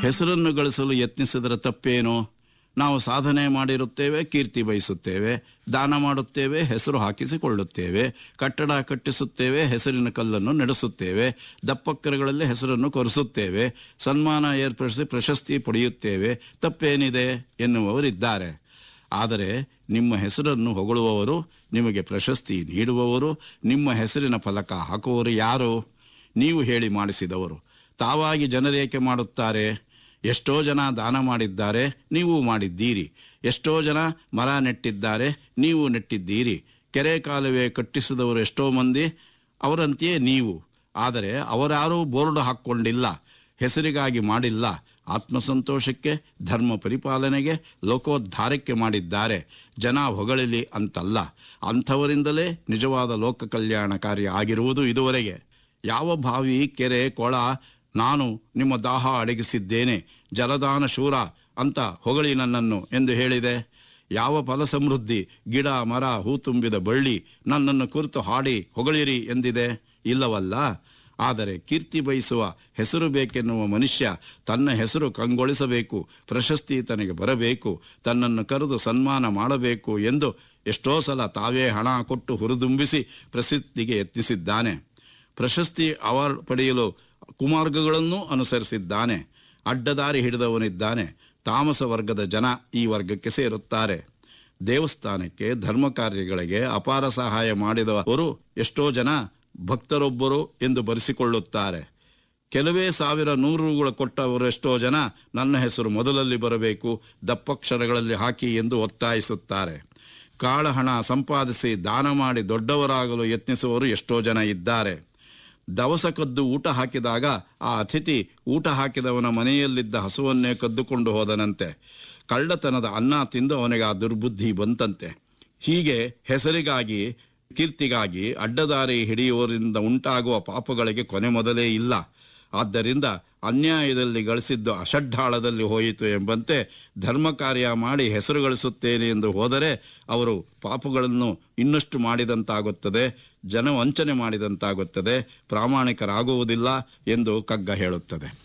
ಹೆಸರನ್ನು ಗಳಿಸಲು ಯತ್ನಿಸಿದರೆ ತಪ್ಪೇನು ನಾವು ಸಾಧನೆ ಮಾಡಿರುತ್ತೇವೆ ಕೀರ್ತಿ ಬಯಸುತ್ತೇವೆ ದಾನ ಮಾಡುತ್ತೇವೆ ಹೆಸರು ಹಾಕಿಸಿಕೊಳ್ಳುತ್ತೇವೆ ಕಟ್ಟಡ ಕಟ್ಟಿಸುತ್ತೇವೆ ಹೆಸರಿನ ಕಲ್ಲನ್ನು ನಡೆಸುತ್ತೇವೆ ದಪ್ಪಕ್ಕರಗಳಲ್ಲಿ ಹೆಸರನ್ನು ಕೊರೆಸುತ್ತೇವೆ ಸನ್ಮಾನ ಏರ್ಪಡಿಸಿ ಪ್ರಶಸ್ತಿ ಪಡೆಯುತ್ತೇವೆ ತಪ್ಪೇನಿದೆ ಎನ್ನುವವರಿದ್ದಾರೆ ಆದರೆ ನಿಮ್ಮ ಹೆಸರನ್ನು ಹೊಗಳುವವರು ನಿಮಗೆ ಪ್ರಶಸ್ತಿ ನೀಡುವವರು ನಿಮ್ಮ ಹೆಸರಿನ ಫಲಕ ಹಾಕುವವರು ಯಾರು ನೀವು ಹೇಳಿ ಮಾಡಿಸಿದವರು ತಾವಾಗಿ ಜನರೇಕೆ ಮಾಡುತ್ತಾರೆ ಎಷ್ಟೋ ಜನ ದಾನ ಮಾಡಿದ್ದಾರೆ ನೀವು ಮಾಡಿದ್ದೀರಿ ಎಷ್ಟೋ ಜನ ಮರ ನೆಟ್ಟಿದ್ದಾರೆ ನೀವು ನೆಟ್ಟಿದ್ದೀರಿ ಕೆರೆ ಕಾಲುವೆ ಕಟ್ಟಿಸಿದವರು ಎಷ್ಟೋ ಮಂದಿ ಅವರಂತೆಯೇ ನೀವು ಆದರೆ ಅವರಾರೂ ಬೋರ್ಡ್ ಹಾಕ್ಕೊಂಡಿಲ್ಲ ಹೆಸರಿಗಾಗಿ ಮಾಡಿಲ್ಲ ಆತ್ಮಸಂತೋಷಕ್ಕೆ ಧರ್ಮ ಪರಿಪಾಲನೆಗೆ ಲೋಕೋದ್ಧಾರಕ್ಕೆ ಮಾಡಿದ್ದಾರೆ ಜನ ಹೊಗಳಲಿ ಅಂತಲ್ಲ ಅಂಥವರಿಂದಲೇ ನಿಜವಾದ ಲೋಕ ಕಲ್ಯಾಣ ಕಾರ್ಯ ಆಗಿರುವುದು ಇದುವರೆಗೆ ಯಾವ ಬಾವಿ ಕೆರೆ ಕೊಳ ನಾನು ನಿಮ್ಮ ದಾಹ ಅಡಗಿಸಿದ್ದೇನೆ ಜಲದಾನ ಶೂರ ಅಂತ ಹೊಗಳಿ ನನ್ನನ್ನು ಎಂದು ಹೇಳಿದೆ ಯಾವ ಫಲ ಸಮೃದ್ಧಿ ಗಿಡ ಮರ ಹೂ ತುಂಬಿದ ಬಳ್ಳಿ ನನ್ನನ್ನು ಕುರಿತು ಹಾಡಿ ಹೊಗಳಿರಿ ಎಂದಿದೆ ಇಲ್ಲವಲ್ಲ ಆದರೆ ಕೀರ್ತಿ ಬಯಸುವ ಹೆಸರು ಬೇಕೆನ್ನುವ ಮನುಷ್ಯ ತನ್ನ ಹೆಸರು ಕಂಗೊಳಿಸಬೇಕು ಪ್ರಶಸ್ತಿ ತನಗೆ ಬರಬೇಕು ತನ್ನನ್ನು ಕರೆದು ಸನ್ಮಾನ ಮಾಡಬೇಕು ಎಂದು ಎಷ್ಟೋ ಸಲ ತಾವೇ ಹಣ ಕೊಟ್ಟು ಹುರಿದುಂಬಿಸಿ ಪ್ರಸಿದ್ಧಿಗೆ ಯತ್ನಿಸಿದ್ದಾನೆ ಪ್ರಶಸ್ತಿ ಅವಾರ್ಡ್ ಪಡೆಯಲು ಕುಮಾರ್ಗಗಳನ್ನೂ ಅನುಸರಿಸಿದ್ದಾನೆ ಅಡ್ಡದಾರಿ ಹಿಡಿದವನಿದ್ದಾನೆ ತಾಮಸ ವರ್ಗದ ಜನ ಈ ವರ್ಗಕ್ಕೆ ಸೇರುತ್ತಾರೆ ದೇವಸ್ಥಾನಕ್ಕೆ ಧರ್ಮ ಕಾರ್ಯಗಳಿಗೆ ಅಪಾರ ಸಹಾಯ ಮಾಡಿದವರು ಎಷ್ಟೋ ಜನ ಭಕ್ತರೊಬ್ಬರು ಎಂದು ಬರೆಸಿಕೊಳ್ಳುತ್ತಾರೆ ಕೆಲವೇ ಸಾವಿರ ನೂರುಗಳು ಕೊಟ್ಟವರು ಎಷ್ಟೋ ಜನ ನನ್ನ ಹೆಸರು ಮೊದಲಲ್ಲಿ ಬರಬೇಕು ದಪ್ಪಕ್ಷರಗಳಲ್ಲಿ ಹಾಕಿ ಎಂದು ಒತ್ತಾಯಿಸುತ್ತಾರೆ ಕಾಳಹಣ ಸಂಪಾದಿಸಿ ದಾನ ಮಾಡಿ ದೊಡ್ಡವರಾಗಲು ಯತ್ನಿಸುವವರು ಎಷ್ಟೋ ಜನ ಇದ್ದಾರೆ ದವಸ ಕದ್ದು ಊಟ ಹಾಕಿದಾಗ ಆ ಅತಿಥಿ ಊಟ ಹಾಕಿದವನ ಮನೆಯಲ್ಲಿದ್ದ ಹಸುವನ್ನೇ ಕದ್ದುಕೊಂಡು ಹೋದನಂತೆ ಕಳ್ಳತನದ ಅನ್ನ ತಿಂದು ಅವನಿಗೆ ಆ ದುರ್ಬುದ್ಧಿ ಬಂತಂತೆ ಹೀಗೆ ಹೆಸರಿಗಾಗಿ ಕೀರ್ತಿಗಾಗಿ ಅಡ್ಡದಾರಿ ಹಿಡಿಯುವರಿಂದ ಉಂಟಾಗುವ ಪಾಪಗಳಿಗೆ ಕೊನೆ ಮೊದಲೇ ಇಲ್ಲ ಆದ್ದರಿಂದ ಅನ್ಯಾಯದಲ್ಲಿ ಗಳಿಸಿದ್ದು ಅಷಡ್ಢಾಳದಲ್ಲಿ ಹೋಯಿತು ಎಂಬಂತೆ ಧರ್ಮ ಕಾರ್ಯ ಮಾಡಿ ಹೆಸರು ಗಳಿಸುತ್ತೇನೆ ಎಂದು ಹೋದರೆ ಅವರು ಪಾಪಗಳನ್ನು ಇನ್ನಷ್ಟು ಮಾಡಿದಂತಾಗುತ್ತದೆ ಜನ ವಂಚನೆ ಮಾಡಿದಂತಾಗುತ್ತದೆ ಪ್ರಾಮಾಣಿಕರಾಗುವುದಿಲ್ಲ ಎಂದು ಕಗ್ಗ ಹೇಳುತ್ತದೆ